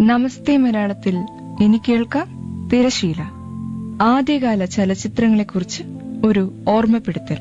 നമസ്തേ മലയാളത്തിൽ ഇനി കേൾക്കാം തിരശീല ആദ്യകാല ചലച്ചിത്രങ്ങളെക്കുറിച്ച് ഒരു ഓർമ്മപ്പെടുത്തൽ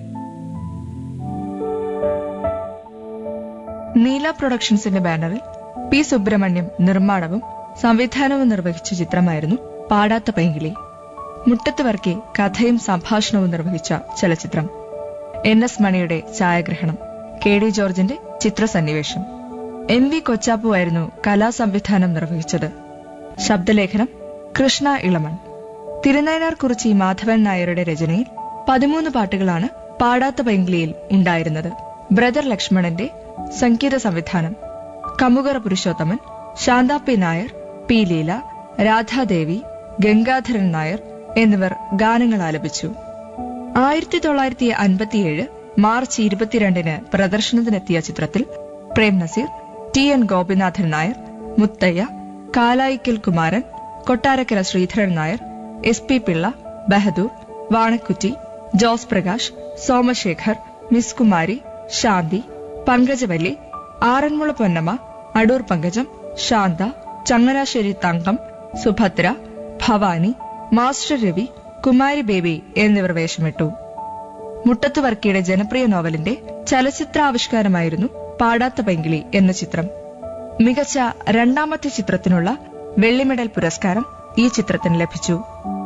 നീല പ്രൊഡക്ഷൻസിന്റെ ബാനറിൽ പി സുബ്രഹ്മണ്യം നിർമ്മാണവും സംവിധാനവും നിർവഹിച്ച ചിത്രമായിരുന്നു പാടാത്ത പൈങ്കിളി മുട്ടത്ത് വർക്കി കഥയും സംഭാഷണവും നിർവഹിച്ച ചലച്ചിത്രം എൻ എസ് മണിയുടെ ഛായാഗ്രഹണം കെ ഡി ജോർജിന്റെ ചിത്രസന്നിവേശം എം വി കൊച്ചാപ്പു ആയിരുന്നു കലാസംവിധാനം നിർവഹിച്ചത് ശബ്ദലേഖനം കൃഷ്ണ ഇളമൺ തിരുനയനാർ കുറിച്ചി മാധവൻ നായരുടെ രചനയിൽ പതിമൂന്ന് പാട്ടുകളാണ് പാടാത്ത പൈങ്കിളിയിൽ ഉണ്ടായിരുന്നത് ബ്രദർ ലക്ഷ്മണന്റെ സംഗീത സംവിധാനം കമുകറ പുരുഷോത്തമൻ ശാന്ത പി നായർ പി ലീല രാധാദേവി ഗംഗാധരൻ നായർ എന്നിവർ ഗാനങ്ങൾ ആലപിച്ചു ആയിരത്തി തൊള്ളായിരത്തി അൻപത്തിയേഴ് മാർച്ച് ഇരുപത്തിരണ്ടിന് പ്രദർശനത്തിനെത്തിയ ചിത്രത്തിൽ Prem Nazir T N Gopinathan Nair Muthaiah Kalayikkal Kumaran Kottarakkara Sreedharan Nair S P Pillai Bahadur Vanakkutty Jose Prakash Somasekhar miss Kumari Santhi Pankajavalli Aranmula Ponnamma Adoor Pankajam Santha Changanassery Thankam Subhadra Bhavani master Ravi Kumari Baby എന്നിവർ വേഷമിട്ടു മുട്ടത്ത് വർക്കിയുടെ ജനപ്രിയ നോവലിന്റെ ചലച്ചിത്രാവിഷ്കാരമായിരുന്നു പാടാത്ത പൈങ്കിളി എന്ന ചിത്രം മികച്ച രണ്ടാമത്തെ ചിത്രത്തിനുള്ള വെള്ളിമെഡൽ പുരസ്കാരം ഈ ചിത്രത്തിന് ലഭിച്ചു